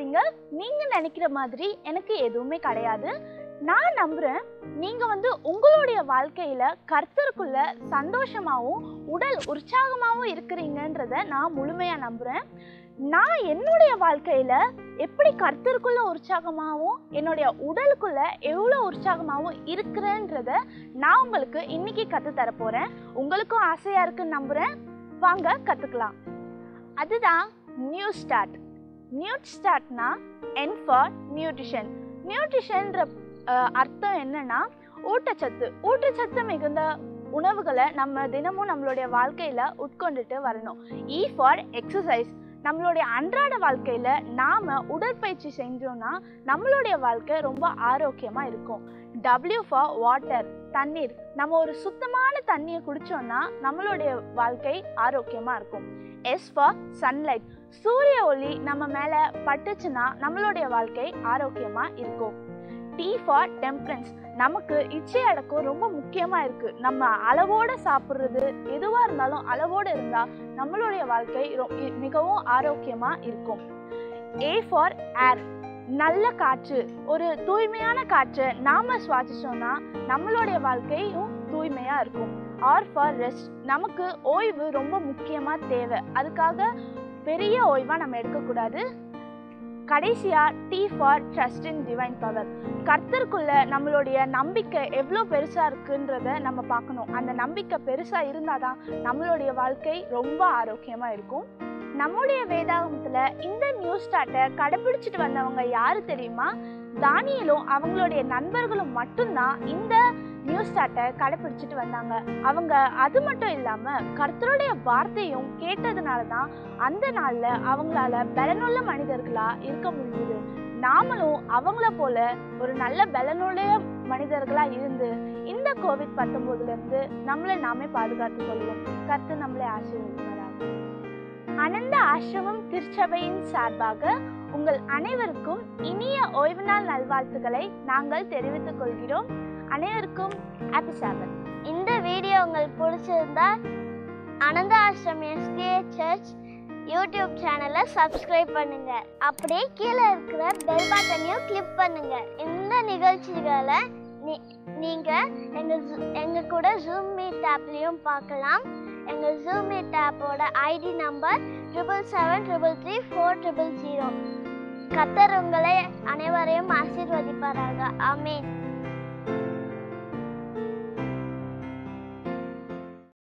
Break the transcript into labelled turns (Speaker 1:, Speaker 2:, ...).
Speaker 1: நினைக்காதீங்க நீங்க நினைக்கிற மாதிரி எனக்கு எதுவுமே கிடையாது நான் நம்புறேன் நீங்க வந்து உங்களுடைய வாழ்க்கையில கர்த்தருக்குள்ள சந்தோஷமாவும் உடல் உற்சாகமாவும் இருக்கிறீங்கன்றத நான் முழுமையா நம்புறேன் நான் என்னுடைய வாழ்க்கையில எப்படி கர்த்தருக்குள்ள உற்சாகமாகவும் என்னுடைய உடலுக்குள்ள எவ்வளோ உற்சாகமாகவும் இருக்கிறேன்றத நான் உங்களுக்கு இன்னைக்கு கத்து தர போறேன் உங்களுக்கும் ஆசையா இருக்குன்னு நம்புறேன் வாங்க கத்துக்கலாம் அதுதான் நியூ ஸ்டார்ட் நியூ ஸ்டார்ட்னா என் ஃபார் நியூட்ரிஷன் நியூட்ரிஷன்ற அர்த்தம் என்னன்னா ஊட்டச்சத்து ஊட்டச்சத்து மிகுந்த உணவுகளை நம்ம தினமும் நம்மளுடைய வாழ்க்கையில உட்கொண்டுட்டு வரணும் இ ஃபார் எக்ஸசைஸ் நம்மளுடைய அன்றாட வாழ்க்கையில நாம உடற்பயிற்சி செஞ்சோம்னா நம்மளுடைய வாழ்க்கை ரொம்ப ஆரோக்கியமா இருக்கும் டபிள்யூ ஃபார் வாட்டர் தண்ணீர் நம்ம ஒரு சுத்தமான தண்ணியை குடிச்சோம்னா நம்மளுடைய வாழ்க்கை ஆரோக்கியமா இருக்கும் எஸ் ஃபார் சன்லைட் சூரிய ஒளி நம்ம மேல பட்டுச்சுன்னா நம்மளுடைய வாழ்க்கை ஆரோக்கியமா இருக்கும் டி ஃபார் டெம்பரன்ஸ் நமக்கு இச்சை அடக்கம் ரொம்ப முக்கியமா இருக்கு நம்ம அளவோட சாப்பிட்றது எதுவா இருந்தாலும் அளவோட இருந்தா நம்மளுடைய வாழ்க்கை ரொ- இ- மிகவும் ஆரோக்கியமா இருக்கும் ஏ ஃபார் ஏர் நல்ல காற்று ஒரு தூய்மையான காற்றை நாம சுவாசிச்சோம்னா நம்மளுடைய வாழ்க்கையும் தூய்மையா இருக்கும் ஆர் ஃபார் ரெஸ்ட் நமக்கு ஓய்வு ரொம்ப முக்கியமா தேவை அதுக்காக பெரிய ஓய்வா நம்ம எடுக்கக்கூடாது கடைசியா T for trust in divine power கர்த்தருக்குள்ள நம்மளுடைய நம்பிக்கை எவ்வளோ பெருசா இருக்குன்றத நம்ம பார்க்கணும் அந்த நம்பிக்கை பெருசா இருந்தாதான் நம்மளுடைய வாழ்க்கை ரொம்ப ஆரோக்கியமா இருக்கும் நம்முடைய வேதாகமத்துல இந்த நியூ ஸ்டார்ட்டை கடைபிடிச்சிட்டு வந்தவங்க யாரு தெரியுமா தானியலும் அவங்களுடைய நண்பர்களும் மட்டும்தான் இந்த நியூ ஸ்டார்ட்டை கடைபிடிச்சிட்டு வந்தாங்க அவங்க அது மட்டும் இல்லாம கர்த்தருடைய வார்த்தையும் கேட்டதுனால தான் அந்த நாள்ல அவங்களால பலனுள்ள மனிதர்களா இருக்க முடியுது நாமளும் அவங்கள போல ஒரு நல்ல பலனுடைய மனிதர்களா இருந்து இந்த கோவிட் பத்தொன்பதுல இருந்து நம்மளை நாமே பாதுகாத்துக் கொள்வோம் கர்த்தர் நம்மளை ஆசீர்வதிப்பாராக அனந்த ஆசிரமம் திருச்சபையின் சார்பாக உங்கள் அனைவருக்கும் இனிய ஓய்வு நாள் நல்வாழ்த்துக்களை நாங்கள் தெரிவித்துக் கொள்கிறோம் அனைவருக்கும் ஹாப்பி சாபத்
Speaker 2: இந்த வீடியோ உங்களுக்கு பிடிச்சிருந்தா Anantha Ashram SK church YouTube சேனலை சப்ஸ்கிரைப் பண்ணுங்க அப்படியே கீழே இருக்கிற பெல் பட்டனையும் கிளிக் பண்ணுங்க இந்த நிகழ்ச்சிகளை நீ- நீங்க எங்க Zo- எங்க கூட ஜூம் மீட் ஆப்லயும் பார்க்கலாம் எங்க ஜூம் மீட் ஆப்போட ID number triple seven triple three four triple zero Qatar உங்களை அனைவரையும் ஆசீர்வதிப்பாராக ஆமென்